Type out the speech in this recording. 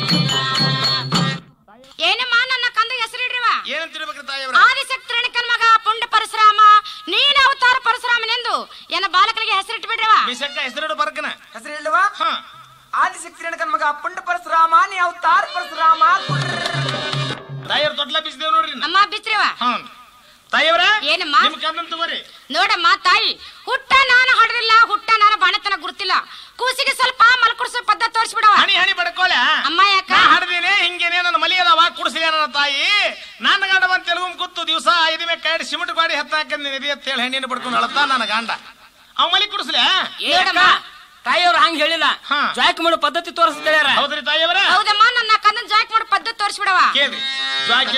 ಏನಮ್ಮ ನನ್ನ ಕಂದ ಹೆಸರಿಡ್ರಿವ ಏನಂತ ತಿಳ್ಬೇಕ್ರಿ ತಾಯಿಯವ್ರ ಆದಿಶಕ್ತಿ ರೇಣುಕನ್ ಮಗ ಪುಂಡ ಪರಶುರಾಮ ನೀನ ಅವತಾರ ಪರಶುರಾಮನೆಂದು ಎನ್ನ ಬಾಲಕನಿಗೆ ಹೆಸರಿಟ್ಟು ಬಿಡ್ರಿವ ಬಿಸಕ್ಕ ಹೆಸರಿಡು ಬರ್ಕನ ಹೆಸರು ಹೇಳುವ ಹಾ ಆದಿಶಕ್ತಿ ರೇಣುಕನ್ ಮಗ ಪುಂಡ ಪರಶುರಾಮ ನೀ ಅವತಾರ ಪರಶುರಾಮ ತಾಯಿಯವ್ರ ತೊಟ್ಲ ಬಿಸಿದೇವ್ ನೋಡ್ರಿ ಇನ್ನ. ಅಮ್ಮ ಬಿಚ್ರಿವ ಹಾ ತಾಯಿಯವ್ರ ಏನಮ್ಮ? ನಿಮ್ ಕಂದನ್ ತಗೋರಿ ನೋಡಮ್ಮ ತಾಯಿ ಹುಟ್ಟ ನಾನು ಹಡದಿಲ್ಲ ಹುಟ್ಟ ನಾನು ಬಾಣತನ ಗುರುತಿಲ್ಲ ಕೂಸಿಗೆ ಸ್ವಲ್ಪ ಮಲ್ಕುಡ್ಸೋ ಪದ್ಧತಿ ತೋರಿಸ್ಬಿಡವ ಹನಿ ಹನಿ ಬಡ್ಕೋಳ ಅಮ್ಮ ಯಾಕ ನಾ ಹಡ್ದೀನಿ ಹಿಂಗೇನೆ ನನ್ನ ಮಲಿ ಅದಾವ ಕುಡಿಸಿದೆ ನನ್ನ ತಾಯಿ ನನ್ನ ಗಂಡ ಬಂದ್ ತೆಲುಗು ಕೂತು ದಿವಸ ಐದು ಮೇಲೆ ಕೈ ಸಿಮೆಂಟ್ ಗಾಡಿ ಹತ್ತ ಹಾಕಂದ್ ನಿಧಿ ಅಂತ ಹೇಳಿ ಹೆಣ್ಣಿನ ಬಡ್ಕೊಂಡು ಅಳತಾ ನನ್ನ ಗಂಡ ಅವ್ ಮಲಿ ಕುಡಿಸ್ಲೆ ನೋಡಮ್ಮ ತಾಯಿಯವ್ರು ಹಂಗ ಹೇಳಿಲ್ಲ ಹಾ. ಜಾಕ್ ಮಾಡೋ ಪದ್ಧತಿ ತೋರಿಸ್ತಾರ ಹೌದ್ರಿ ತಾಯಿಯವರ ಹೌದಮ್ಮ ನನ್ನ ಕಂದನ್ ಜಾಕ್ ಮಾಡೋ ಪದ್ಧತಿ ತೋರಿಸ್ಬಿಡವ ಕೇಳ್ರಿ ಜಾಕಿ